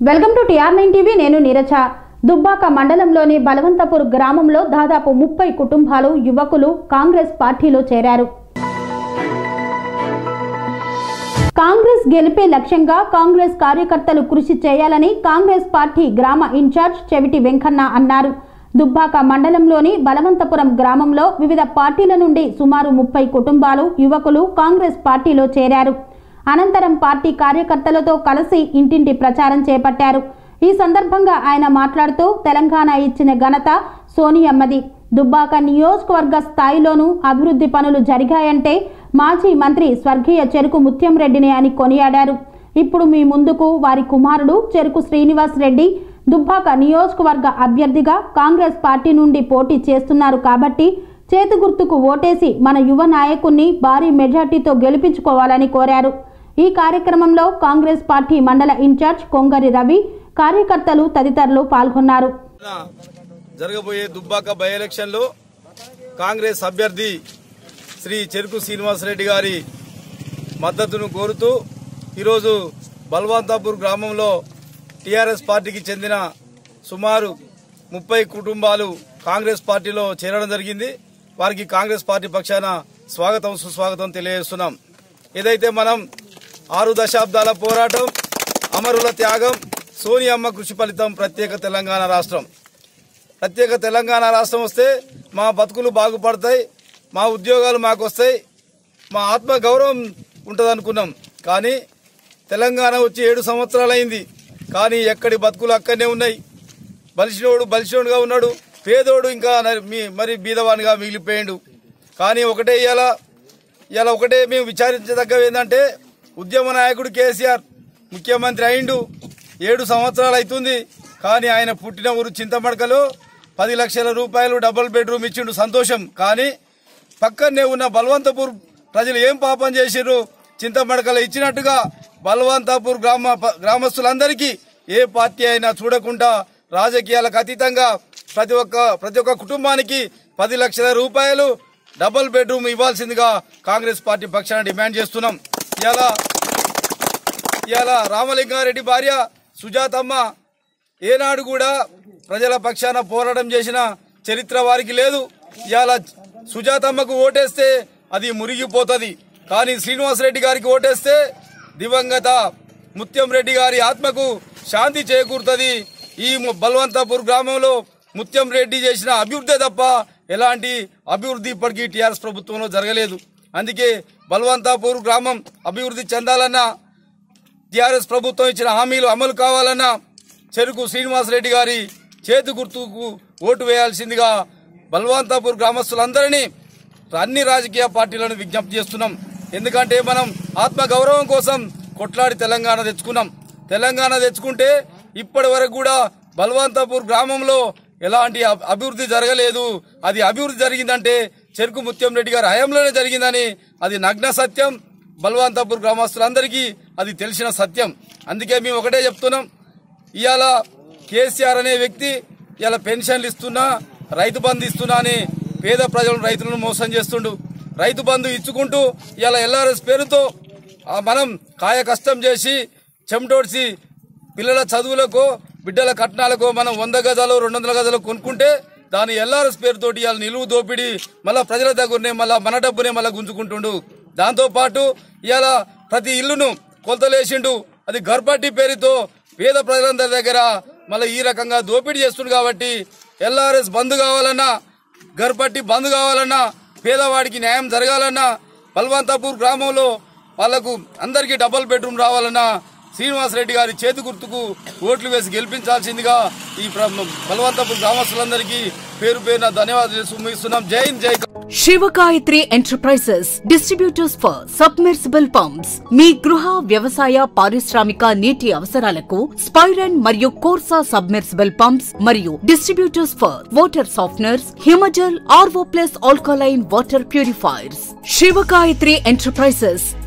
welcome to TR nine TV నేను నీరజ దుబ్బాక మండలంలోని బలవంతపూర్ గ్రామంలో దాదాపు ముప్పై కుటుంబాలు యువకులు కాంగ్రెస్ పార్టీలో చేరారు కాంగ్రెస్ గెలిపే లక్ష్యంగా కాంగ్రెస్ కార్యకర్తలు కృషి చేయాలని కాంగ్రెస్ పార్టీ గ్రామ ఇన్ఛార్జ్ చెవిటి వెంకన్న అన్నారు దుబ్బాక మండలంలోని బలవంతపురం గ్రామంలో వివిధ పార్టీల నుండి సుమారు ముప్పై కుటుంబాలు యువకులు కాంగ్రెస్ పార్టీలో చేరారు అనంతరం పార్టీ కార్యకర్తలతో కలిసి ఇంటింటి ప్రచారం చేపట్టారు ఈ సందర్భంగా ఆయన మాట్లాడుతూ తెలంగాణ ఇచ్చిన ఘనత సోనియమ్మది దుబ్బాక నియోజకవర్గ స్థాయిలోనూ అభివృద్ధి పనులు జరిగాయంటే మాజీ మంత్రి స్వర్గీయ చెరుకు ముత్యం రెడ్డిని అని కొనియాడారు ఇప్పుడు మీ ముందుకు వారి కుమారుడు చెరుకు శ్రీనివాస్ రెడ్డి దుబ్బాక నియోజకవర్గ అభ్యర్థిగా కాంగ్రెస్ పార్టీ నుండి పోటీ చేస్తున్నారు కాబట్టి చేతి గుర్తుకు ఓటేసి మన యువ నాయకుణ్ణి భారీ మెజార్టీతో గెలిపించుకోవాలని కోరారు ఈ కార్యక్రమంలో కాంగ్రెస్ పార్టీ మండల ఇన్ఛార్జ్ కొంగరి రవి కార్యకర్తలు తదితరులు పాల్గొన్నారు జరగబోయే దుబ్బాక బై ఎలక్షన్లో కాంగ్రెస్ అభ్యర్థి శ్రీ చెరుకు శ్రీనివాసరెడ్డి గారి మద్దతును కోరుతూ ఈరోజు బల్వంతాపూర్ గ్రామంలో టీఆర్ఎస్ పార్టీకి చెందిన సుమారు ముప్పై కుటుంబాలు కాంగ్రెస్ పార్టీలో చేరడం జరిగింది వారికి కాంగ్రెస్ పార్టీ పక్షాన స్వాగతం సుస్వాగతం తెలియజేస్తున్నాం ఏదైతే మనం ఆరు దశాబ్దాల పోరాటం అమరుల త్యాగం సోనియమ్మ కృషి ఫలితం ప్రత్యేక తెలంగాణ రాష్ట్రం ప్రత్యేక తెలంగాణ రాష్ట్రం వస్తే మా బతుకులు బాగుపడతాయి మా ఉద్యోగాలు మాకు వస్తాయి మా ఆత్మ గౌరవం ఉంటుంది అనుకున్నాం కానీ తెలంగాణ వచ్చి ఏడు సంవత్సరాలైంది కానీ ఎక్కడి బతుకులు అక్కడనే ఉన్నాయి బలిసినోడు బలిసినోడుగా ఉన్నాడు పేదోడు ఇంకా న- మీ మరి బీదవానిగా మిగిలిపోయాడు కానీ ఒకటే ఇవాళ ఇవాళ ఒకటే మేము విచారించదగ్గ ఏంటంటే ఉద్యమ నాయకుడు కేసీఆర్ ముఖ్యమంత్రి అయిండు ఏడు సంవత్సరాలు అవుతుంది కానీ ఆయన పుట్టిన ఊరు చింతమడకలో పది లక్షల రూపాయలు డబుల్ బెడ్రూమ్ ఇచ్చిండు సంతోషం కానీ పక్కనే ఉన్న బల్వంతపూర్ ప్రజలు ఏం పాపం చేసిర్రు చింతమడకలు ఇచ్చినట్టుగా బల్వంతాపూర్ గ్రామ గ్రామస్తులందరికీ ఏ పార్టీ అయినా చూడకుండా రాజకీయాలకు అతీతంగా ప్రతి ఒక్క ప్రతి ఒక్క కుటుంబానికి పది లక్షల రూపాయలు డబుల్ బెడ్రూమ్ ఇవ్వాల్సిందిగా కాంగ్రెస్ పార్టీ పక్షాన డిమాండ్ చేస్తున్నాం ఇలా ఇలా రామలింగారెడ్డి భార్య సుజాతమ్మ ఏనాడు కూడా ప్రజల పక్షాన పోరాటం చేసిన చరిత్ర వారికి లేదు ఇవాళ సుజాతమ్మకు ఓటేస్తే అది మురిగిపోతుంది కానీ శ్రీనివాసరెడ్డి గారికి ఓటేస్తే దివంగత ముత్యం రెడ్డి గారి ఆత్మకు శాంతి చేకూరుతుంది ఈ ము- బల్వంతాపూర్ గ్రామంలో ముత్యం రెడ్డి చేసిన అభివృద్ధి తప్ప ఎలాంటి అభివృద్ధి ఇప్పటికీ టీఆర్ఎస్ ప్రభుత్వంలో జరగలేదు అందుకే బల్వంతాపూర్ గ్రామం అభివృద్ధి చెందాలన్నా టీఆర్ఎస్ ప్రభుత్వం ఇచ్చిన హామీలు అమలు కావాలన్నా చెరుకు శ్రీనివాసరెడ్డి గారి చేతి గుర్తుకు ఓటు వేయాల్సిందిగా బల్వంతాపూర్ గ్రామస్తులందరినీ అన్ని రాజకీయ పార్టీలను విజ్ఞప్తి చేస్తున్నాం ఎందుకంటే మనం ఆత్మ గౌరవం కోసం కొట్లాడి తెలంగాణ తెచ్చుకున్నాం తెలంగాణ తెచ్చుకుంటే ఇప్పటి వరకు కూడా బల్వంతాపూర్ గ్రామంలో ఎలాంటి అబ్- అభివృద్ధి జరగలేదు అది అభివృద్ధి జరిగిందంటే చెరుకు ముత్యం రెడ్డి గారి హయాంలోనే జరిగిందని అది నగ్న సత్యం బల్వంతాపూర్ గ్రామస్తులందరికీ అది తెలిసిన సత్యం అందుకే మేము ఒకటే చెప్తున్నాం ఇవాళ కేసీఆర్ అనే వ్యక్తి ఇవాళ పెన్షన్లు ఇస్తున్నా రైతు బంధు ఇస్తున్నా అని పేద ప్రజలను రైతులను మోసం చేస్తుండు రైతు బంధు ఇచ్చుకుంటూ ఇవాళ ఎల్ఆర్ఎస్ పేరుతో ఆ మనం కాయ కష్టం చేసి చెమటోడ్చి పిల్లల చదువులకు బిడ్డల కట్నాలకు మనం వంద గజాలు రెండు వందల గజాలు కొనుక్కుంటే దాని ఎల్ఆర్ఎస్ పేరుతోటి ఇవాళ నిలువు దోపిడి మళ్ళా ప్రజల దగ్గరనే మళ్ళా మన డబ్బునే మళ్ళా గుంజుకుంటుండు దాంతో పాటు ఇవాళ ప్రతి ఇల్లును కొలతలేసిండు అది గర్భట్టి పేరుతో పేద ప్రజలందరి దగ్గర మళ్ళీ ఈ రకంగా దోపిడీ చేస్తుండు కాబట్టి ఎల్ఆర్ఎస్ బంద్ కావాలన్నా గర్భట్టి బంద్ కావాలన్నా పేదవాడికి న్యాయం జరగాలన్నా బల్వంతాపూర్ గ్రామంలో వాళ్లకు అందరికీ డబుల్ బెడ్రూమ్ రావాలన్నా శ్రీనివాసరెడ్డి గారి చేతి గుర్తుకు ఓట్లు వేసి గెలిపించాల్సిందిగా ఈ ప్ర- బలవంతపూర్ గ్రామస్తులందరికీ పేరు పేరున ధన్యవాదాలు సుమిస్తున్నాం జై హింద్ జై Shivagayatri enterprises distributors for submersible pumps మీ గృహ వ్యవసాయ పారిశ్రామిక నీటి అవసరాలకు స్పైరన్ మరియు కోర్సా సబ్మెర్సిబుల్ పంప్స్ మరియు distributors for water softeners Himajal RO plus alkaline water purifiers Shivagayatri enterprises